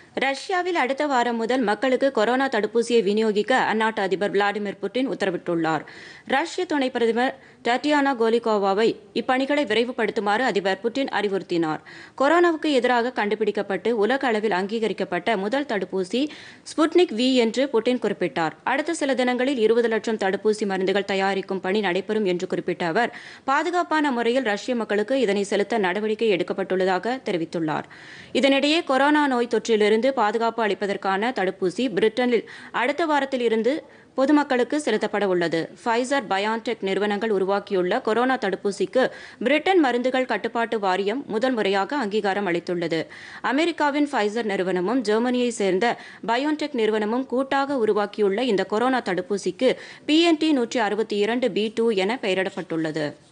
ரஷ்யாவில் அடுத்த வாரம் முதல் மக்களுக்கு கொரோனா தடுப்பூசியை விநியோகிக்க அந்நாட்டு அதிபர் விளாடிமிர் புட்டின் உத்தரவிட்டுள்ளார் ரஷ்ய துணை பிரதமர் டட்டியானா கோலிகோவாவை இப்பணிகளை விரைவுபடுத்துமாறு அதிபர் புட்டின் அறிவுறுத்தினார் கொரோனாவுக்கு எதிராக கண்டுபிடிக்கப்பட்டு உலக அளவில் அங்கீகரிக்கப்பட்ட முதல் தடுப்பூசி ஸ்புட்னிக் வி என்று புட்டின் குறிப்பிட்டார் அடுத்த சில தினங்களில் இருபது லட்சம் தடுப்பூசி மருந்துகள் தயாரிக்கும் பணி நடைபெறும் என்று குறிப்பிட்ட அவர் பாதுகாப்பான முறையில் ரஷ்ய மக்களுக்கு இதனை செலுத்த நடவடிக்கை எடுக்கப்பட்டுள்ளதாக தெரிவித்துள்ளார் இதனிடையே கொரோனா நோய் தொற்றிலிருந்து பாதுகாப்பு அளிப்பதற்கான தடுப்பூசி பிரிட்டனில் அடுத்த வாரத்தில் இருந்து பொதுமக்களுக்கு செலுத்தப்பட உள்ளது ஃபைசர் பயான்டெக் நிறுவனங்கள் உருவாக்கியுள்ள கொரோனா தடுப்பூசிக்கு பிரிட்டன் மருந்துகள் கட்டுப்பாட்டு வாரியம் முதல் முறையாக அங்கீகாரம் அளித்துள்ளது அமெரிக்காவின் ஃபைசர் நிறுவனமும் ஜெர்மனியை சேர்ந்த பயோன்டெக் நிறுவனமும் கூட்டாக உருவாக்கியுள்ள இந்த கொரோனா தடுப்பூசிக்கு பிஎன்டி நூற்றி அறுபத்தி இரண்டு பி டூ என பெயரிடப்பட்டுள்ளது